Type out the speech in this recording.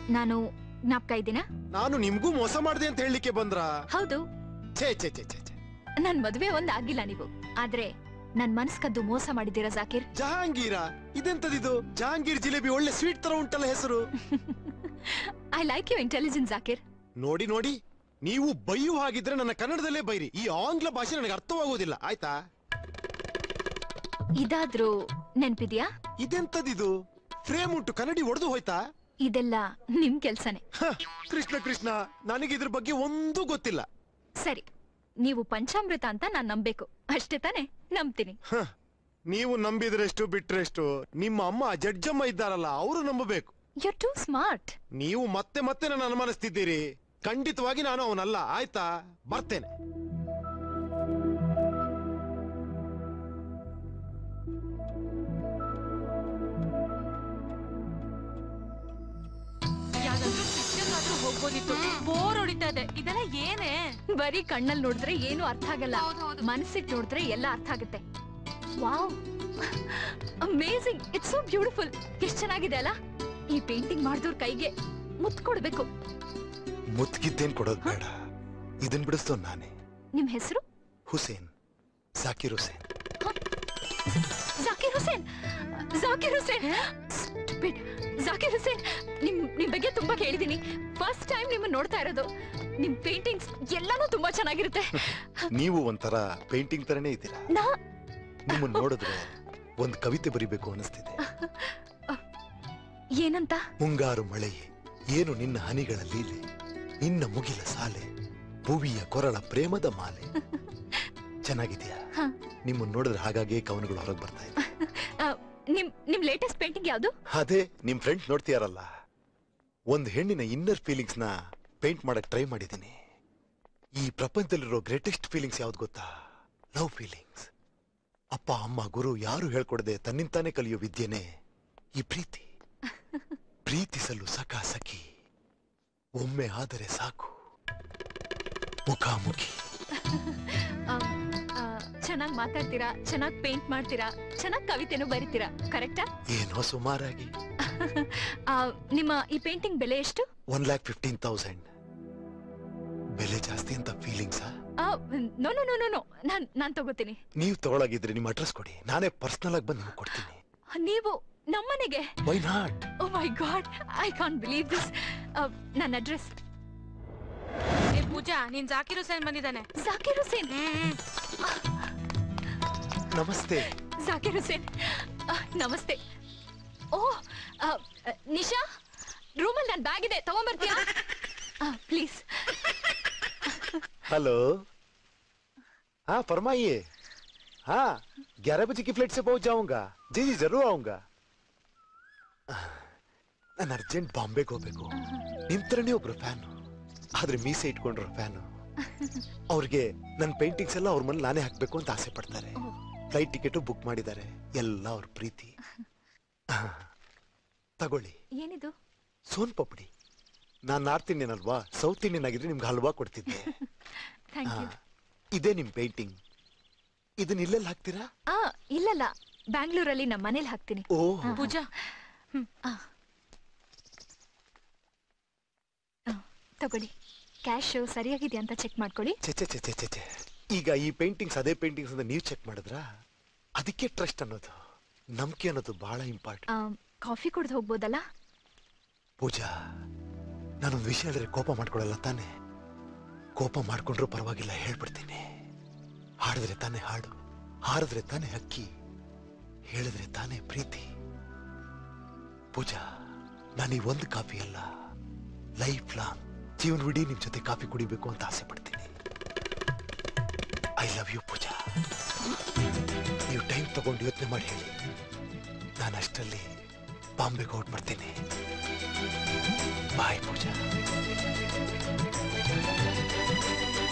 ನಾನು ಜ್ಞಾಪಕ ಇದ್ದೀನ ನಾನು ನಿಮ್ಗೂ ಮೋಸ ಮಾಡ್ದೆ ಅಂತ ಹೇಳಲಿಕ್ಕೆ ಬಂದ್ರ ಹೌದು ಛೇ ಛೇ ಛೇ ಛೇ ಛೇ. ನನ್ ಮದ್ವೆ ಒಂದ್ ಆಗಿಲ್ಲ ನೀವು ಆದ್ರೆ ನನ್ ಮನ್ಸ್ ಕದ್ದು ಮೋಸ ಮಾಡಿದ್ದೀರಾ ಜಾಕಿರ್ ಜಹಾಂಗೀರ ಇದೆಂತದಿದು ಜಹಾಂಗೀರ್ ಜಿಲೇಬಿ ಒಳ್ಳೆ ಸ್ವೀಟ್ ತರ ಉಂಟಲ್ಲ ಹೆಸರು I like you intelligence Zakir ನೋಡಿ ನೋಡಿ ನೀವು ಬೈಯು ಹಾಗಿದ್ರೆ ನನ್ನ ಕನ್ನಡದಲ್ಲೇ ಬೈರಿ ಈ ಆಂಗ್ಲ ಭಾಷೆ ನನಗೆ ಅರ್ಥವಾಗುವುದಿಲ್ಲ ಆಯ್ತಾ ಇದಾದ್ರೂ ನೆನ್ಪಿದ್ಯಾ ಇದೆಂತದಿದು ಫ್ರೇಮ್ ಉಂಟು ಕನ್ನಡಿ ಒಡೆದು ಹೋಯ್ತಾ ಇದೆಲ್ಲ ನಿಮ್ ಕೆಲ್ಸನೇ ಹ, ಕೃಷ್ಣ ಕೃಷ್ಣ ನನಗೆ ಇದ್ರ ಬಗ್ಗೆ ಒಂದೂ ಗೊತ್ತಿಲ್ಲ ಸರಿ ನೀವು ಪಂಚಾಮೃತ ಅಂತ ನಾನ್ ನಂಬೇಕು ಅಷ್ಟೇ ತಾನೇ ನಂಬ್ತೀನಿ ಹ, ನೀವು ನಂಬಿದ್ರೆಷ್ಟು ಬಿಟ್ರೆಷ್ಟು ನಿಮ್ಮ ಅಮ್ಮ ಜಡ್ಜಮ್ಮ ಇದ್ದಾರಲ್ಲ ಅವರು ನಂಬಬೇಕು ಯು ಟೂ ಸ್ಮಾರ್ಟ್ ನೀವು ಮತ್ತೆ ಮತ್ತೆ ನನ್ನ ಅನುಮಾನಿಸ್ತಿದ್ದೀರಿ ಖಂಡಿತವಾಗಿ ನಾನು ಅವನಲ್ಲ ಆಯ್ತಾ ಬರ್ತೇನೆ ಯಾವ್ದಾದ್ರು ಪಿಕ್ಚರ್ಗಾದ್ರೂ ಹೋಗ್ಬೋದಿತ್ತು ಬೋರ್ ಹೊಡಿತಾ ಇದೆ ಇದೆಲ್ಲ ಏನೇ ಬರೀ ಕಣ್ಣಲ್ಲಿ ನೋಡಿದ್ರೆ ಏನು ಅರ್ಥ ಆಗಲ್ಲ ಹೌದೌದು. ಮನಸ್ಸಿಗೆ ನೋಡಿದ್ರೆ ಎಲ್ಲ ಅರ್ಥ ಆಗುತ್ತೆ wow amazing it's so beautiful ಎಷ್ಟ್ ಚೆನ್ನಾಗಿದೆ ಅಲ್ಲ ಈ ಪೇಂಟಿಂಗ್ ಮಾಡಿದವ್ರ ಕೈಗೆ ಮುತ್ ಕೊಡ್ಬೇಕು ಮುತ್ಗಿದ್ದೇನ್ ಕೊಡೋದು ಬೇಡ ಇದನ್ ಬಿಡಿಸ್ತೋ ನಾನೇ ನಿಮ್ ಹೆಸರು ಹುಸೇನ್ ಜಾಕಿರ್ ಹುಸೇನ್ ಜಾಕಿರ್ ಹುಸೇನ್ ಜಾಕಿರ್ ಹುಸೇನ್ Stupid. ಜಾಕಿರ್ ಹುಸೇನ್ ನಿಮ್ ನಿಮ್ ಬಗ್ಗೆ ತುಂಬಾ ಕೇಳಿದೀನಿ ಫಸ್ಟ್ ಟೈಮ್ ನಿಮ್ಮನ್ನ ನೋಡ್ತಾ ಇರೋದು ನಿಮ್ ಪೇಂಟಿಂಗ್ಸ್ ಎಲ್ಲಾನು ತುಂಬಾ ಚೆನ್ನಾಗಿರುತ್ತೆ ನೀವು ಒಂಥರ ಪೇಂಟಿಂಗ್ ತರನೇ ಇದ್ದೀರಾ ನಾ ನಿಮ್ಮನ್ನ ನೋಡಿದ್ರೆ ಒಂದ್ ಕವಿತೆ ಬರಿಬೇಕು ಅನಿಸ್ತಿದೆ ಏನಂತ ಮುಂಗಾರು ಮಳೆಯೇ ಏನು ನಿನ್ನ ಹನಿಗಳ ಲೀಲೆ ನಿನ್ನ ಮುಗಿಲ ಸಾಲೆ ಭುವಿಯ ಕೊರಳ ಪ್ರೇಮದ ಮಾಲೆ ಚೆನ್ನಾಗಿದ್ಯಾ ಹ. ನಿಮ್ಮನ್ನ ನೋಡಿದ್ರೆ ಹಾಗಾಗಿ ಕವನಗಳು ಹೊರಗೆ ಬರ್ತಾ ಇದೆ ಆ, ನಿಮ್ ನಿಮ್ ಲೇಟೆಸ್ಟ್ ಪೇಂಟಿಂಗ್ ಯಾವ್ದು ಅದೇ ನಿಮ್ ಫ್ರೆಂಡ್ ನೋಡ್ತೀಯಾರಲ್ಲ ಒಂದ್ ಹೆಣ್ಣಿನ ಇನ್ನರ್ ಫೀಲಿಂಗ್ಸ್ ನ ಪೇಂಟ್ ಮಾಡಕ್ ಟ್ರೈ ಮಾಡಿದ್ದೀನಿ ಈ ಪ್ರಪಂಚದಲ್ಲಿರೋ ಗ್ರೇಟೆಸ್ಟ್ ಫೀಲಿಂಗ್ಸ್ ಯಾವ್ದು ಗೊತ್ತಾ ಲವ್ ಫೀಲಿಂಗ್ಸ್ ಅಪ್ಪ ಅಮ್ಮ ಗುರು ಯಾರು ಹೇಳ್ಕೊಡದೆ ತನ್ನಿಂತಾನೆ ಕಲಿಯೋ ವಿದ್ಯೆನೆ ಈ ಪ್ರೀತಿ ಪ್ರೀತಿಸಲು ಸಖ ಸಖಿ ಒಮ್ಮೆ ಆದರೆ ಸಾಕು ಮುಖಾಮುಖಿ ಚೆನ್ನಾಗಿ ಮಾತಾಡ್ತೀರಾ ಚೆನ್ನಾಗಿ ಪೇಂಟ್ ಮಾಡ್ತೀರಾ ಚೆನ್ನಾಗಿ ಕವಿತೆನೂ ಬರಿತೀರಾ ಕರೆಕ್ಟಾ ಏನೋ ಸುಮಾರಾಗಿ ನಿಮ್ಮ ಈ ಪೇಂಟಿಂಗ್ ಬೆಲೆ ಎಷ್ಟು ಒನ್ ಲ್ಯಾಕ್ ಫಿಫ್ಟೀನ್ ತೌಸಂಡ್ ಬೆಲೆ ಜಾಸ್ತಿ ಅಂತ ಫೀಲಿಂಗ್ಸಾ no no no no no ನಾನ್ ನಾನ್ ತಗೋತೀನಿ ನೀವು ತಗೊಳಗಿದ್ರೆ ನಿಮ್ಮ ಅಡ್ರೆಸ್ ಕೊಡಿ ನಾನೇ ಪರ್ಸನಲ್ ಆಗಿ ಬಂದು ನಿಮ್ಗೆ ಕೊಡ್ತೀನಿ ನೀವು ನಮ್ಮನೆಗೆ why not oh my god I can't believe this ನನ್ನ ಅಡ್ರೆಸ್ ಏ ಪೂಜಾ ನೀನ್ ಜಾಕಿರ್ ಹುಸೇನ್ ಬಂದಿದ್ದಾನೆ ಜಾಕಿರ್ ಹುಸೇನ್ ನಮಸ್ತೆ ಜಾಕಿರ್ ಹುಸೇನ್ ಆ, ನಮಸ್ತೆ ಓ ಆ, ಆ, ನಿಶಾ ರೂಮಲ್ಲಿ ನನ್ನ ಬ್ಯಾಗ್ ಇದೆ ತಗೊಂಬರ್ತೀಯಾ ಪ್ಲೀಸ್ हेलो हाँ फरमाइए हाँ ग्यारह बजे की फ्लाइट से पहुंच जाऊंगा जी जी जरूर आऊंगा ನಾನು ಅರ್ಜೆಂಟ್ ಬಾಂಬೆಗೆ ಹೋಗ್ಬೇಕು ನಿಮ್ ತರನೇ ಒಬ್ರು ಫ್ಯಾನು ಆದ್ರೆ ಮೀಸೆ ಇಟ್ಕೊಂಡ್ರು ಫ್ಯಾನು ಅವ್ರಿಗೆ ನನ್ನ ಪೇಂಟಿಂಗ್ಸ್ ಎಲ್ಲ ಅವ್ರ ಮನೇಲಿ ನಾನೇ ಹಾಕ್ಬೇಕು ಅಂತ ಆಸೆ ಪಡ್ತಾರೆ ಓ. ಫ್ಲೈಟ್ ಟಿಕೆಟು ಬುಕ್ ಮಾಡಿದ್ದಾರೆ ಎಲ್ಲ ಅವ್ರ ಪ್ರೀತಿ ತಗೊಳ್ಳಿ ಏನಿದು ಸೋನ್ ಪಪಡಿ ನಾನ್ ನಾರ್ತ್ ಇಂಡಿಯನ್ ಅಲ್ವಾ ಸೌತ್ ಇಂಡಿಯನ್ ಆಗಿದ್ರೆ ನಿಮ್ಗೆ ಹಲ್ವಾ ಕೊಡ್ತಿದ್ದೆ ಥ್ಯಾಂಕ್ ಹಾ. ಯು ಇದೇ ನಿಮ್ ಪೇಂಟಿಂಗ್ ಇದನ್ನ ಇಲ್ಲೆಲ್ಲ ಹಾಕ್ತೀರಾ ಆ ಇಲ್ಲಲ್ಲ ಬ್ಯಾಂಗ್ಳೂರಲ್ಲಿ ನಮ್ಮ ಮನೇಲಿ ಹಾಕ್ತೀನಿ ಓ ಹಾ. ಪೂಜಾ ಆ. ಆ, ತಗೊಳ್ಳಿ ಕ್ಯಾಶ್ ಸರಿಯಾಗಿದೆ ಅಂತ ಚೆಕ್ ಮಾಡ್ಕೊಳ್ಳಿ ಛೆ ಛೆ ಛೆ ಛೆ ಛೆ ಛೆ. ಈಗ ಈ ಪೇಂಟಿಂಗ್ಸ್ ಅದೇ ಪೇಂಟಿಂಗ್ಸ್ ಅಂತ ನೀವು ಚೆಕ್ ಮಾಡಿದ್ರಾ ಅದಕ್ಕೆ ಟ್ರಸ್ಟ್ ಅನ್ನೋದು ನಂಬಿಕೆ ಅನ್ನೋದು ಬಹಳ ಇಂಪಾರ್ಟೆಂಟ್ ಆ, ಕಾಫಿ ಕುಡ್ದು ಹೋಗ್ಬೋದಲ್ಲ ಪೂಜಾ ನಾನೊಂದು ವಿಷಯ ಹೇಳಿದ್ರೆ ಕೋಪ ಮಾಡ್ಕೊಳಲ್ಲ ತಾನೆ ಕೋಪ ಮಾಡ್ಕೊಂಡ್ರೂ ಪರವಾಗಿಲ್ಲ ಹೇಳ್ಬಿಡ್ತೀನಿ ಹಾಡಿದ್ರೆ ತಾನೇ ಹಾಡು ಹಾರಿದ್ರೆ ತಾನೇ ಹಕ್ಕಿ ಹೇಳಿದ್ರೆ ತಾನೇ ಪ್ರೀತಿ ಪೂಜಾ ನಾನು ಈ ಒಂದು ಕಾಫಿ ಅಲ್ಲ ಲೈಫ್ ಲಾಂಗ್ ಜೀವನವಿಡೀ ನಿಮ್ ಜೊತೆ ಕಾಫಿ ಕುಡಿಬೇಕು ಅಂತ ಆಸೆ ಪಡ್ತೀನಿ ಐ ಲವ್ ಯು ಪೂಜಾ ನೀವು ಟೈಮ್ ತಗೊಂಡು ಯೋಚನೆ ಮಾಡಿ ಹೇಳಿ ನಾನು ಅಷ್ಟರಲ್ಲಿ ಬಾಂಬೆಗೆ ಔಟ್ ಮಾಡ್ತೀನಿ ಬಾಯ್ ಪೂಜಾ